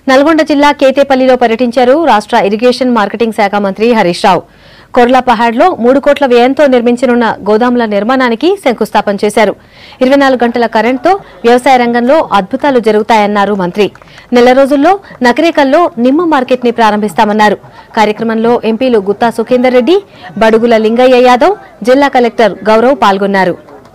నల్గొండ జిల్లా కేతేపల్లిలో పర్యటించారు రాష్ట్ర ఇరిగేషన్ మార్కెటింగ్ శాఖ మంత్రి హరీష్ రావు కొర్లాపహాడ్లో మూడు కోట్ల వ్యయంతో నిర్మించనున్న గోదాముల నిర్మాణానికి శంకుస్థాపన చేశారు ఇరవై నాలుగు గంటల కరెంటుతో వ్యవసాయ రంగంలో అద్భుతాలు జరుగుతాయన్నారు మంత్రి నెల రోజుల్లో నకరేకల్లో నిమ్మ మార్కెట్ ని ప్రారంభిస్తామన్నారు కార్యక్రమంలో ఎంపీలు గుత్తా సుఖేందర్ రెడ్డి బడుగుల లింగయ్య యాదవ్ జిల్లా కలెక్టర్ గౌరవ్ పాల్గొన్నారు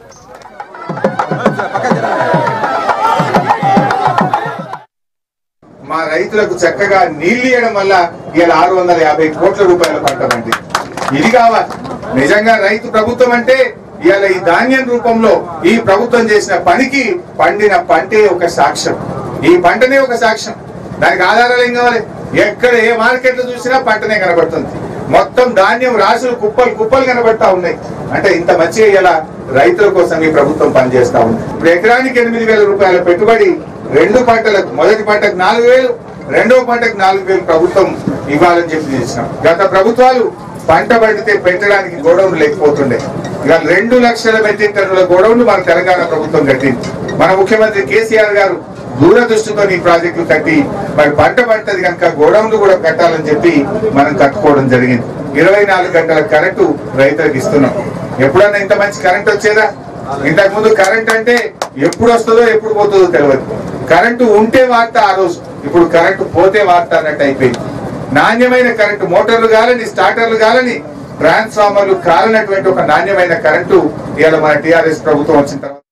మా రైతులకు చక్కగా నీళ్లు ఇవ్వడం వల్ల ఇలా ఆరు వందల యాభై కోట్ల రూపాయల పంట పండింది ఇది కావాలి నిజంగా రైతు ప్రభుత్వం అంటే ఇవాళ ఈ ధాన్యం రూపంలో ఈ ప్రభుత్వం చేసిన పనికి పండిన పంటే ఒక సాక్ష్యం ఈ పంటనే ఒక సాక్ష్యం దానికి ఆధారాలు ఏం కావాలి ఎక్కడ ఏ మార్కెట్ లో చూసినా పంటనే కనబడుతుంది మొత్తం ధాన్యం రాసులు కుప్పలు కుప్పలు కనబడతా ఉన్నాయి అంటే ఇంత మంచిగా ఇలా రైతుల కోసం ఈ ప్రభుత్వం పనిచేస్తా ఉంది ఇప్పుడు ఎకరానికి ఎనిమిది వేల రూపాయల పెట్టుబడి రెండు పంటలకు మొదటి పంటకు నాలుగు వేలు రెండవ పంటకు నాలుగు వేలు ప్రభుత్వం ఇవ్వాలని చెప్పి చేసినాం గత ప్రభుత్వాలు పంట పండితే పెట్టడానికి గోడౌన్ లేకపోతుండే ఇక రెండు లక్షల మెట్రిక్ టన్నుల గోడౌన్ మన తెలంగాణ ప్రభుత్వం కట్టింది మన ముఖ్యమంత్రి కేసీఆర్ గారు దూరదృష్టితో ఈ ప్రాజెక్టులు కట్టి మరి పంట పంటది కనుక గోడౌన్లు కూడా కట్టాలని చెప్పి మనం కట్టుకోవడం జరిగింది ఇరవై నాలుగు గంటల కరెంటు రైతులకు ఇస్తున్నాం ఎప్పుడన్నా ఇంత మంచి కరెంట్ వచ్చేదా ఇంతకు ముందు కరెంట్ అంటే ఎప్పుడు వస్తుందో ఎప్పుడు పోతుందో తెలియదు కరెంటు ఉంటే వార్త ఆ రోజు ఇప్పుడు కరెంటు పోతే వార్త అన్నట్టు అయిపోయింది నాణ్యమైన కరెంటు మోటార్లు కాలని స్టార్టర్లు కాలని ట్రాన్స్ఫార్మర్లు కాలనటువంటి ఒక నాణ్యమైన కరెంటు ఇవాళ మన టిఆర్ఎస్ ప్రభుత్వం వచ్చిన తర్వాత